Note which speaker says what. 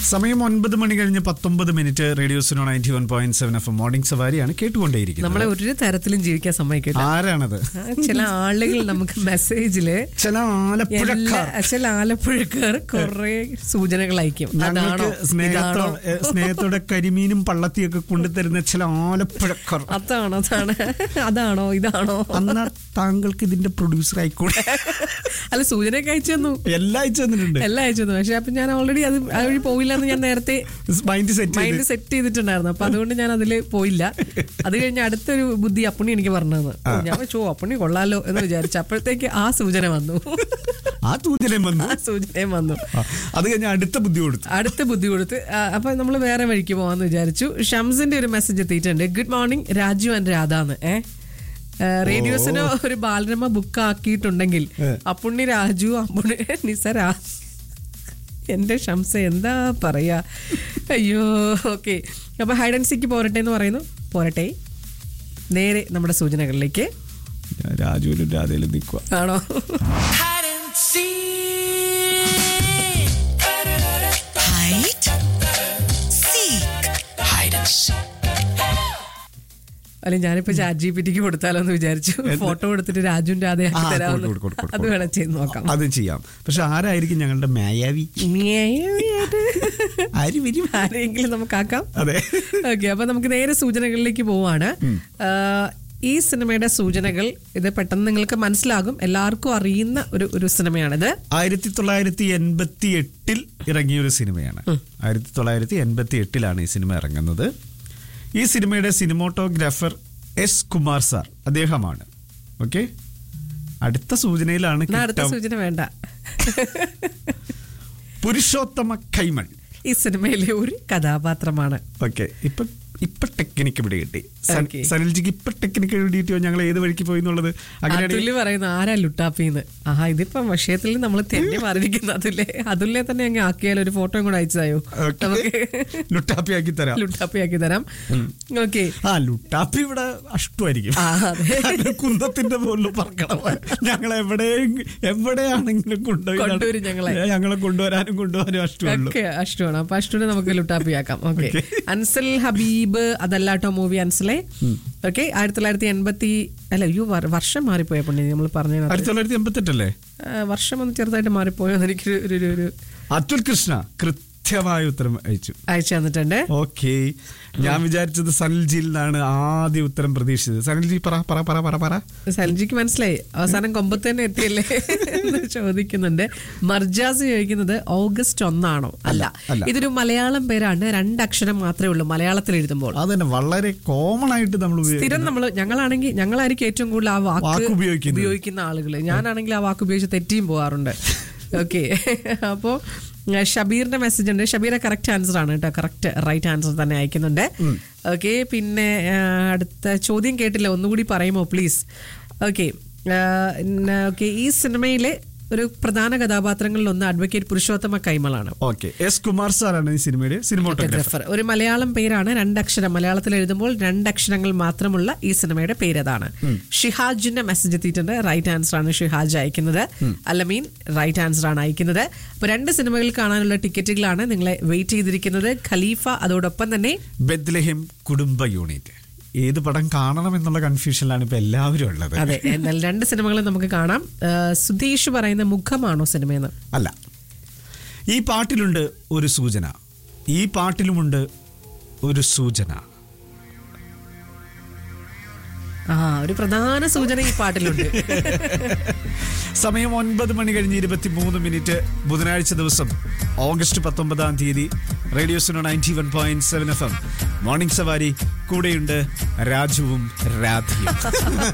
Speaker 1: സമയം ഒൻപത് മണി കഴിഞ്ഞ് പത്തൊമ്പത് minute radio Suno ninety one point seven F morning സവാരിയാണ് കേട്ടുകൊണ്ടേയിരിക്കുന്നത്
Speaker 2: നമ്മളെ ഒരു തരത്തിലും ജീവിക്കാൻ സമ്മതിക്കില്ല
Speaker 1: ആരാണത്
Speaker 2: ആ, ചില ആളുകൾ നമുക്ക് മെസ്സേജില്
Speaker 1: ചില ആലപ്പുഴക്കാർ
Speaker 2: എല്ലാ- ചില ആലപ്പുഴക്കാർ കുറെ സൂചനകൾ അയക്കും
Speaker 1: ഞങ്ങൾക്ക്
Speaker 2: അതാണോ ഇതാണോ
Speaker 1: സ്നേഹത്തോടെ ഏ, സ്നേഹത്തോടെ കരിമീനും പള്ളത്തിയൊക്കെ കൊണ്ടുതരുന്ന ചില ആലപ്പുഴക്കാർ
Speaker 2: അതാണോ അതാണ് അതാണോ ഇതാണോ
Speaker 1: അന്നാ താങ്കൾക്ക് ഇതിന്റെ പ്രൊഡ്യൂസർ ആയിക്കൂടെ
Speaker 2: അല്ല സൂചനയൊക്കെ അയച്ചു തന്നു
Speaker 1: എല്ലാം അയച്ചു തന്നിട്ടുണ്ട്
Speaker 2: എല്ലാം അയച്ചു തന്നു പക്ഷെ അപ്പൊ ഞാൻ ഓൾറെഡി അത് ആ വഴി പോയില്ല എന്ന് ഞാൻ നേരത്തെ
Speaker 1: മൈൻഡ് സെറ്റ്
Speaker 2: മൈൻഡ് സെറ്റ് ചെയ്തിട്ടുണ്ടായിരുന്നു അപ്പൊ അതുകൊണ്ട് ഞാൻ അതില് പോയില്ല അത് കഴിഞ്ഞ് അടുത്തൊരു ബുദ്ധി അപ്പുണ്ണി എനിക്ക് പറഞ്ഞു തന്നു ഓ, ഞാൻ വെച്ചോ അപ്പുണ്ണി കൊള്ളാലോ എന്ന് വിചാരിച്ചു അപ്പോഴത്തേക്ക് ആ സൂചന വന്നു
Speaker 1: ആ സൂചനയും വന്നു
Speaker 2: ആ സൂചനയും വന്നു
Speaker 1: ആ, അത് കഴിഞ്ഞ് അടുത്ത ബുദ്ധി കൊടുത്തു
Speaker 2: അടുത്ത ബുദ്ധി കൊടുത്ത് ആ, അപ്പൊ നമ്മൾ വേറെ വഴിക്ക് പോവാന്ന് വിചാരിച്ചു ഷംസിന്റെ ഒരു മെസ്സേജ് എത്തിയിട്ടുണ്ട് ഗുഡ് മോർണിംഗ് രാജു ആൻഡ് രാധാന്ന് ഏ ആ, റേഡിയോസിന് ഒരു ബാലരമ ബുക്ക് ആക്കിയിട്ടുണ്ടെങ്കിൽ
Speaker 1: ഏ.
Speaker 2: അപ്പുണ്ണി രാജു അപ്പുണ്ണി നിസരാ എന്റെ ഷംസ എന്താ പറയാ അയ്യോ ഓക്കെ അപ്പൊ ഹൈഡ് ആൻഡ് സിക്ക് പോരട്ടെ എന്ന് പറയുന്നു പോരട്ടെ നേരെ നമ്മുടെ സൂചനകളിലേക്ക്
Speaker 1: ഞാൻ രാജുവിനും രാധയിലും നിൽക്കുക
Speaker 2: ആണോ
Speaker 3: hide and seek.
Speaker 4: Hide, seek,
Speaker 3: Hide and seek.
Speaker 2: അല്ലെ ഞാനിപ്പോ ചാറ്റ് ജി പി ടിക്ക് കൊടുത്താലോ എന്ന് വിചാരിച്ചു ഫോട്ടോ കൊടുത്തിട്ട് രാജുവിന്റെ അതേ ആക്കി
Speaker 1: ആ,
Speaker 2: തരാമെന്ന്
Speaker 1: കൊടുക്ക്, കൊടുക്ക്, കൊടുക്ക്,
Speaker 2: അത് വേണം ചെയ്ത് നോക്കാം
Speaker 1: അത് ചെയ്യാം പക്ഷെ ആരായിരിക്കും ഞങ്ങളുടെ മായാവി
Speaker 2: ന്യായമായിട്ട്
Speaker 1: ആര് വരും
Speaker 2: ആരെങ്കിലും നമുക്കാക്കാം
Speaker 1: അതെ
Speaker 2: ഓക്കെ അപ്പൊ നമുക്ക് നേരെ സൂചനകളിലേക്ക് പോവാണ് ആ, ഈ സിനിമയുടെ സൂചനകൾ ഇത് പെട്ടെന്ന് നിങ്ങൾക്ക് മനസ്സിലാകും എല്ലാവർക്കും അറിയുന്ന ഒരു ഒരു സിനിമയാണിത്
Speaker 1: ആയിരത്തി തൊള്ളായിരത്തി എൺപത്തി എട്ടിൽ ഇറങ്ങിയ ഒരു സിനിമയാണ് ആയിരത്തി തൊള്ളായിരത്തി എൺപത്തി എട്ടിലാണ് ഈ സിനിമ ഇറങ്ങുന്നത് ഈ സിനിമയുടെ സിനിമോട്ടോഗ്രാഫർ എസ് കുമാർ സാർ അദ്ദേഹമാണ് ഓക്കെ അടുത്ത സൂചനയിലാണ്
Speaker 2: എന്നാ അടുത്ത
Speaker 1: കിട്ടാം.
Speaker 2: സൂചന വേണ്ട
Speaker 1: പുരുഷോത്തമ കൈമൾ
Speaker 2: ഈ സിനിമയിലെ ഒരു കഥാപാത്രമാണ്
Speaker 1: ഓക്കെ ഇപ്പൊ ഇപ്പൊ ടെക്നിക്ക് ഇവിടെ കിട്ടി സൻ-
Speaker 2: Okay.
Speaker 1: സനൽജിക്ക് ഇപ്പൊ ടെക്നിക്ക് കിട്ടിയോ ഞങ്ങൾ ഏത് വഴിക്ക് പോയി എന്നുള്ളത് അങ്ങനെയാണെങ്കിൽ
Speaker 2: അതുല്യ പറയുന്നു ആരാ ലുട്ടാപ്പിന്ന് ആഹാ ഇതിപ്പം വിഷയത്തിൽ നമ്മൾ തെന്നി മാറിയിരിക്കുന്ന അതുല്ലേ അതുല്ലെ തന്നെ അങ്ങ് ആക്കിയാൽ ഒരു ഫോട്ടോയും കൂടെ അയച്ചതായോ
Speaker 1: Okay.
Speaker 2: നമുക്ക്
Speaker 1: ലുട്ടാപ്പി ആക്കി തരാം
Speaker 2: ലുട്ടാപ്പി ആക്കി തരാം ഓക്കെ
Speaker 1: ആ ലുട്ടാപ്പി ഇവിടെ അഷ്ടമായിരിക്കും
Speaker 2: ആ, അതെ.
Speaker 1: അത് കുന്തത്തിന്റെ മുകളിൽ പറക്കണം ഞങ്ങൾ എവിടെ എവിടെയാണെങ്കിലും കൊണ്ടുപോയി നട-
Speaker 2: കൊണ്ടുവരും ഞങ്ങളെ.
Speaker 1: ഞങ്ങളെ കൊണ്ടുവരാനും കൊണ്ടുപോകാനും അഷ്ടമുള്ളൂ
Speaker 2: ഒക്കെ അഷ്ടമാണ് അപ്പൊ അഷ്ടൂനെ നമുക്ക് ലുട്ടാപ്പിയാക്കാം ഓക്കെ അൻസൽ ഹബീബ് അതല്ലാട്ടോ മൂവി അൻസലെ ഓക്കെ ആയിരത്തി തൊള്ളായിരത്തി എൺപത്തി അല്ല അയ്യോ വർ- വർഷം മാറിപ്പോയ പുണ്ണി നമ്മൾ പറഞ്ഞ
Speaker 1: ആയിരത്തി തൊള്ളായിരത്തി എൺപത്തി എട്ടല്ലേ
Speaker 2: വർഷം ഒന്ന് ചെറുതായിട്ട് മാറിപ്പോയോ എന്ന് എനിക്കൊരു ഒരു- ഒരു- ഒരു
Speaker 1: അതുൽ കൃഷ്ണ കൃത്യമായ ഉത്തരം അയച്ചു
Speaker 2: അയച്ചു തന്നിട്ടുണ്ട്
Speaker 1: ഓക്കെ ഞാൻ വിചാരിച്ചത് സനൽജിയിൽ നിന്നാണ് ആദ്യ ഉത്തരം പ്രതീക്ഷിച്ചത് സനൽജി പറ പറ പറ പറ പറ
Speaker 2: സൽജിക്ക് മനസ്സിലായി അവസാനം കൊമ്പത്ത് തന്നെ എത്തിയല്ലേ എന്ന് ചോദിക്കുന്നുണ്ട് മർജാസ് ചോദിക്കുന്നത് ഓഗസ്റ്റ് ഒന്നാണോ അല്ല
Speaker 1: അല്ല.
Speaker 2: ഇതൊരു മലയാളം പേരാണ് രണ്ടക്ഷരം മാത്രമേ ഉള്ളൂ മലയാളത്തിൽ എഴുതുമ്പോൾ
Speaker 1: അത് തന്നെ വളരെ കോമൺ ആയിട്ട് നമ്മൾ
Speaker 2: സ്ഥിരം നമ്മൾ ഞങ്ങളാണെങ്കിൽ ഞങ്ങളായിരിക്കും ഏറ്റവും കൂടുതൽ ആ
Speaker 1: വാക്ക്
Speaker 2: വാക്ക്
Speaker 1: ഉപയോഗിക്കുന്നത്.
Speaker 2: ഉപയോഗിക്കുന്ന ആളുകൾ ഞാനാണെങ്കിൽ ആ വാക്ക് ഉപയോഗിച്ച് തെറ്റിയും പോകാറുണ്ട് ഓക്കെ അപ്പോ ആ, ഷബീറിന്റെ മെസ്സേജ് ഉണ്ട് ഷബീറെ കറക്റ്റ് ആൻസർ ആണ് കേട്ടോ കറക്റ്റ് റൈറ്റ് ആൻസർ തന്നെ അയക്കുന്നുണ്ട് ഓക്കെ പിന്നെ ആ, അടുത്ത ചോദ്യം കേട്ടില്ല ഒന്നുകൂടി പറയുമോ പ്ലീസ് ഓക്കെ ഓക്കെ ഈ സിനിമയിലെ ഒരു പ്രധാന കഥാപാത്രങ്ങളിൽ ഒന്ന് അഡ്വക്കേറ്റ് പുരുഷോത്തമ കൈമളാണ്
Speaker 1: ഓക്കെ എസ് കുമാർ സാറാണ് ഈ സിനിമയുടെ സിനിമോട്ടോഗ്രാഫർ
Speaker 2: ഫോട്ടോഗ്രാഫർ ഒരു മലയാളം പേരാണ് രണ്ടക്ഷരം മലയാളത്തിൽ എഴുതുമ്പോൾ രണ്ടക്ഷരങ്ങൾ മാത്രമുള്ള ഈ സിനിമയുടെ പേര് അതാണ് ഷിഹാജിന്റെ മെസ്സേജ് എത്തിയിട്ടുണ്ട് റൈറ്റ് ആൻസർ ആണ് ഷിഹാജ് അയക്കുന്നത് അല്ലമീൻ റൈറ്റ് ആൻസർ ആണ് അയക്കുന്നത് അപ്പൊ രണ്ട് സിനിമകൾ കാണാനുള്ള ടിക്കറ്റുകളാണ് നിങ്ങളെ വെയിറ്റ് ചെയ്തിരിക്കുന്നത് ഖലീഫ അതോടൊപ്പം തന്നെ
Speaker 1: ബെദ്ലഹിം കുടുംബ യൂണിറ്റ് ഏത് പടം കാണണം എന്നുള്ള കൺഫ്യൂഷനിലാണ് ഇപ്പൊ എല്ലാവരും ഉള്ളത്
Speaker 2: അതെ എന്നാൽ രണ്ട് സിനിമകളും നമുക്ക് കാണാം ആ, സുധീഷ് പറയുന്ന മുഖമാണോ സിനിമയെന്ന്
Speaker 1: അല്ല ഈ പാട്ടിലുണ്ട് ഒരു സൂചന ഈ പാട്ടിലുമുണ്ട് ഒരു സൂചന
Speaker 2: ആ ഒരു പ്രധാന സൂചന ഈ പാട്ടിലുണ്ട്
Speaker 1: സമയം ഒൻപത് മണി കഴിഞ്ഞ് ഇരുപത്തി മൂന്ന് മിനിറ്റ് ബുധനാഴ്ച ദിവസം ഓഗസ്റ്റ് പത്തൊമ്പതാം തീയതി radio Suno ninety one point seven F M morning Savari കൂടെയുണ്ട് രാജുവും രാധയും